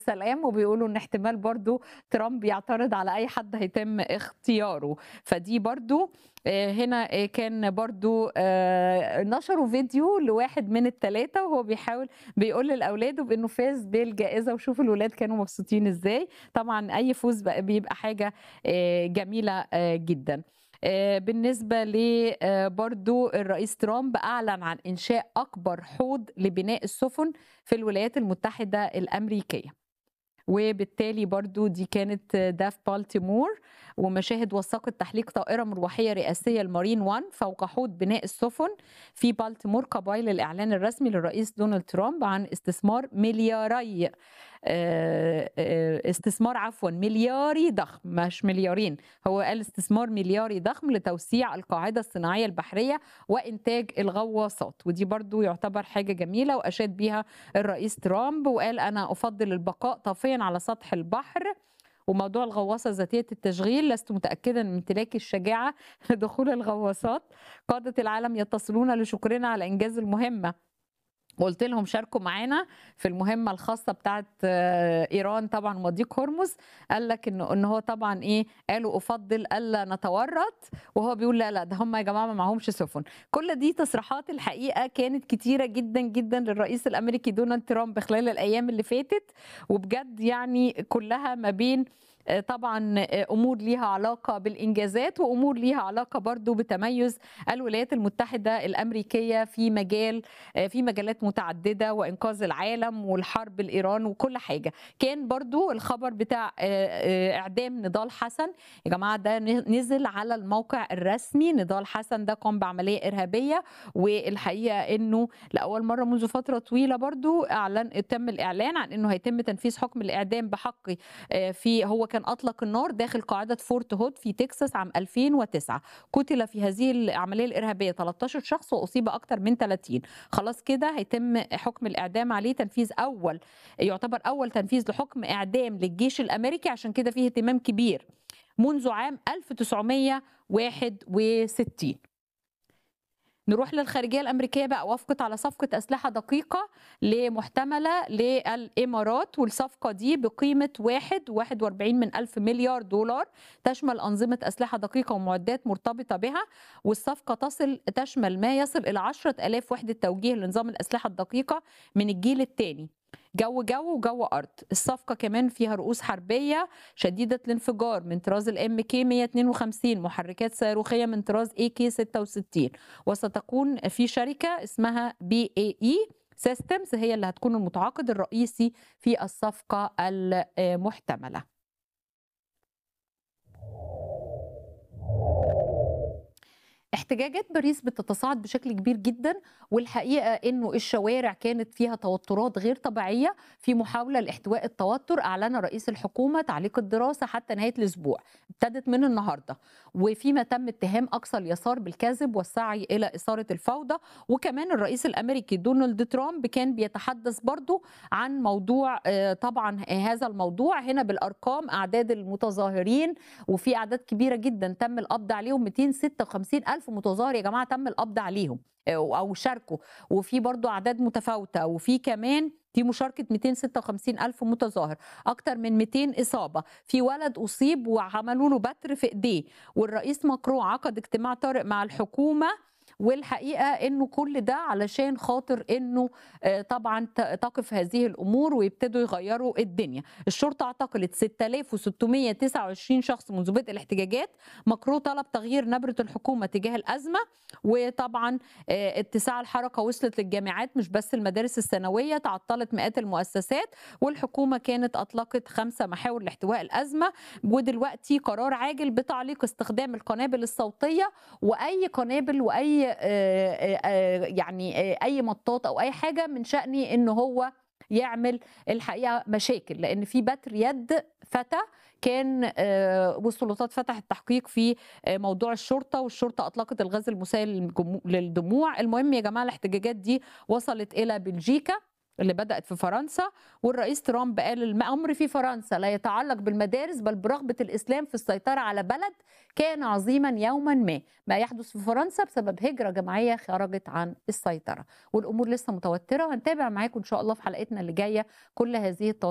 السلام وبيقولوا إن احتمال برضه ترامب يعترض على أي حد هيتم اختياره، فدي برضه آآ هنا آآ كان برضه آآ نشروا فيديو لواحد من ال3 وهو بيحاول بيقول لأولاده بإنه فاز بالجائزة وشوفوا الولاد كانوا مبسوطين إزاي، طبعًا أي فوز ب بيبقى حاجة آآ جميلة آآ جدًا. آآ بالنسبة ل آآ برضه الرئيس ترامب أعلن عن إنشاء أكبر حوض لبناء السفن في الولايات المتحدة الأمريكية. وبالتالي برضه دي كانت ده في بالتيمور، ومشاهد وثّقت تحليق طائرة مروحية رئاسية الmarine one فوق حوض بناء السفن في بالتيمور قبيل الإعلان الرسمي للرئيس دونالد ترامب عن استثمار ملياري آآ آآ استثمار عفوًا ملياري ضخم مش مليارين، هو قال استثمار ملياري ضخم لتوسيع القاعدة الصناعية البحرية وإنتاج الغواصات، ودي برضه يعتبر حاجة جميلة وأشاد بيها الرئيس ترامب وقال: "أنا أفضّل البقاء طافيًا على سطح البحر، وموضوع الغواصة ذاتية التشغيل لست متأكدًا من امتلاكي الشجاعة لدخول الغواصات، قادة العالم يتصلون لشكرنا على إنجاز المهمة." وقُلت لهم شاركوا معانا في المهمة الخاصة بتاعة إيران طبعًا ومضيق هرمز، قال لك إنه إن هو طبعًا إيه، قالوا أفضّل ألا نتورّط، وهو بيقول لا، لأ، ده هم يا جماعة ما معاهمش سفن. كل دي تصريحات الحقيقة كانت كتيرة جدًا، جدًا للرئيس الأمريكي دونالد ترامب خلال الأيام اللي فاتت، وبجد يعني كلّها ما بين آآ طبعًا أمور ليها علاقة بالإنجازات، وأمور ليها علاقة برضه بتميُّز الولايات المتحدة الأمريكية في مجال آآ في مجالات متعددة وإنقاذ العالم والحرب لإيران وكل حاجة. كان برضه الخبر بتاع آآ آآ إعدام نضال حسن، يا جماعة ده ن نزل على الموقع الرسمي، نضال حسن ده قام بعملية إرهابية، والحقيقة إنه لأول مرّة منذ فترة طويلة برضه أعلن تم الإعلان عن إنه هيتم تنفيذ حكم الإعدام بحقه آآ في هو كان أطلق النار داخل قاعدة فورت هود في تكساس عام 2009. قُتل في هذه العملية الإرهابية 13 شخص وأصيب أكتر من 30. خلاص كده هيتم حكم الإعدام عليه تنفيذ أول يعتبر أول تنفيذ لحكم إعدام للجيش الأمريكي، عشان كده فيه اهتمام كبير منذ عام 1961. نروح للخارجية الأمريكية بقى، وافقت على صفقة أسلحة دقيقة لمحتملة للإمارات، والصفقة دي بقيمة 1.41 مليار دولار، تشمل أنظمة أسلحة دقيقة ومعدات مرتبطة بها، والصفقة تصل تشمل ما يصل إلى 10,000 وحدة توجيه لنظام الأسلحة الدقيقة من الجيل التاني، جو جو وجو أرض. الصفقة كمان فيها رؤوس حربية شديدة الانفجار من طراز الMK 152 محركات صاروخية من طراز AK 66 وستكون في شركة اسمها BAE Systems هي اللي هتكون المتعاقد الرئيسي في الصفقة المحتملة. احتجاجات باريس بتتصاعد بشكل كبير جدًا، والحقيقة إنه الشوارع كانت فيها توترات غير طبيعية في محاولة لاحتواء التوتر، أعلن رئيس الحكومة تعليق الدراسة حتى نهاية الأسبوع، ابتدت من النهارده، وفيما تم اتهام أقصى اليسار بالكذب والسعي إلى إثارة الفوضى، وكمان الرئيس الأمريكي دونالد ترامب كان بيتحدث برضه عن موضوع آآ طبعًا هذا الموضوع هنا بالأرقام أعداد المتظاهرين، وفي أعداد كبيرة جدًا تم القبض عليهم 256,000 متظاهر يا جماعة تم القبض عليهم أو شاركوا، وفي برضه أعداد متفاوتة، وفي كمان في مشاركة 256,000 متظاهر، أكتر من 200 إصابة، في ولد أصيب وعملوا له بتر في إيديه، والرئيس ماكرون عقد اجتماع طارئ مع الحكومة، والحقيقة إنه كل ده علشان خاطر إنه آآ طبعًا ت تقف هذه الأمور ويبتدوا يغيّروا الدنيا. الشرطة اعتقلت 6629 شخص منذ بدء الاحتجاجات، ماكرون طلب تغيير نبرة الحكومة تجاه الأزمة، وطبعًا آآ اتساع الحركة وصلت للجامعات مش بس المدارس الثانوية، تعطلت مئات المؤسسات، والحكومة كانت أطلقت 5 محاور لاحتواء الأزمة، ودلوقتي قرار عاجل بتعليق استخدام القنابل الصوتية وأي قنابل وأي آآ آآ يعني آآ أي مطاط أو أي حاجة من شأنه إن هو يعمل الحقيقة مشاكل، لأن في بتر يد فتى كان آآ والسلطات فتحت تحقيق في آآ موضوع الشرطة، والشرطة أطلقت الغاز المسيل للجمو للدموع. المهم يا جماعة الاحتجاجات دي وصلت إلى بلجيكا اللي بدأت في فرنسا، والرئيس ترامب قال الأمر في فرنسا لا يتعلق بالمدارس بل برغبة الإسلام في السيطرة على بلد كان عظيما يوما ما، ما يحدث في فرنسا بسبب هجرة جماعية خرجت عن السيطرة، والأمور لسه متوترة، وهنتابع معاكم إن شاء الله في حلقتنا اللي جاية كل هذه التو